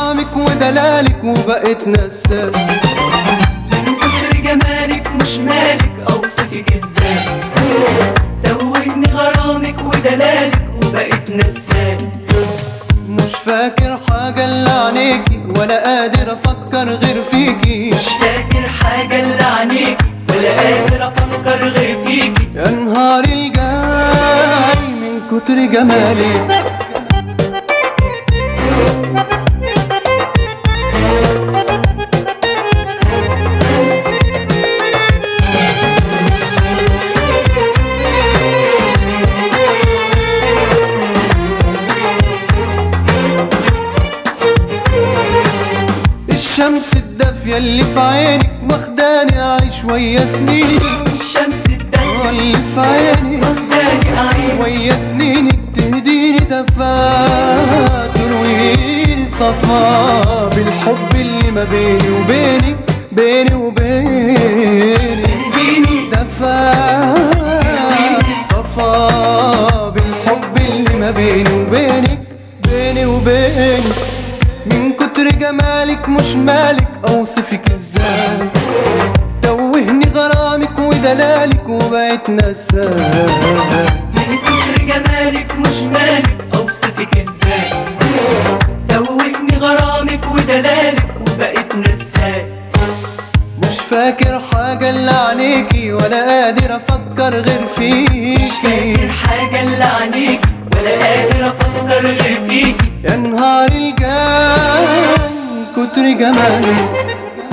غرامك ودلالك وبقيت نساك من كتر جمالك مش مالك اوصفك ازاي توهني غرامك ودلالك وبقيت نساك مش فاكر حاجة الا عينيكي ولا قادر افكر غير فيكي مش فاكر حاجة الا عينيكي ولا قادر افكر غير فيكي يا نهاري الجاي من كتر جمالك الشمس الدافية اللي في عينك واخداني اعيش ويا سنينك الشمس الدنيا اللي في عينك واخداني اعيش ويا سنينك تهديني دفات ترويني صفا بالحب اللي ما بيني وبينك بيني وبينك تهديني دفات صفا بالحب اللي ما بيني وبينك بيني وبينك من كتر جمالك مش مالك اوصفك ازاي توهني غرامك ودلالك وبقيت نساك من كتر جمالك مش مالك اوصفك ازاي توهني غرامك ودلالك وبقيت نساك مش فاكر حاجة الا عينيكي ولا قادر افكر غير فيكي فاكر حاجة الا عينيك ولا قادر افكر غير فيكي يا نهاري الجاي من كتر جمالك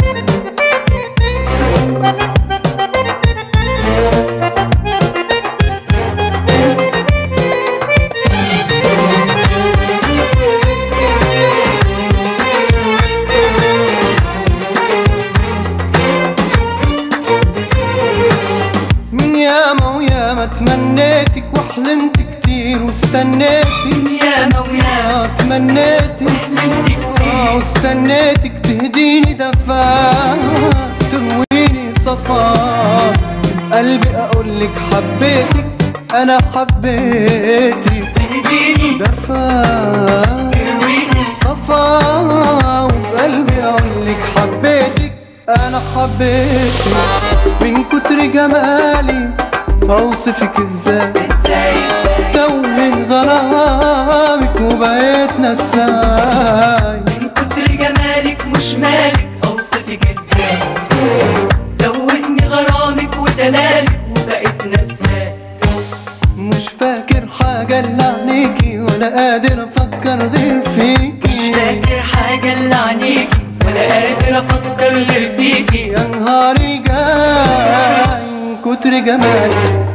من ياما وياما تمنيتك وحلمت كتير واستنيتك ياما وياما آه، تمنيتك حلمت كتير آه، واستنيتك تهديني دفا ترويني صفا قلبي اقولك حبيتك انا حبيتك تهديني دفا ترويني صفا وبقلبي اقولك حبيتك انا حبيتك من كتر جمالي اوصفك ازاي ازاي توهن غرامك وبقيت نساي من كتر جمالك مش مالك اوصفك ازاي توهني غرامك ودلالك وبقيت نساك مش فاكر حاجة الا عينيكي ولا قادر افكر غير فيكي فاكر حاجة الا عينيك ولا قادر افكر غير فيكي يا نهاري جاي من كتر جمالك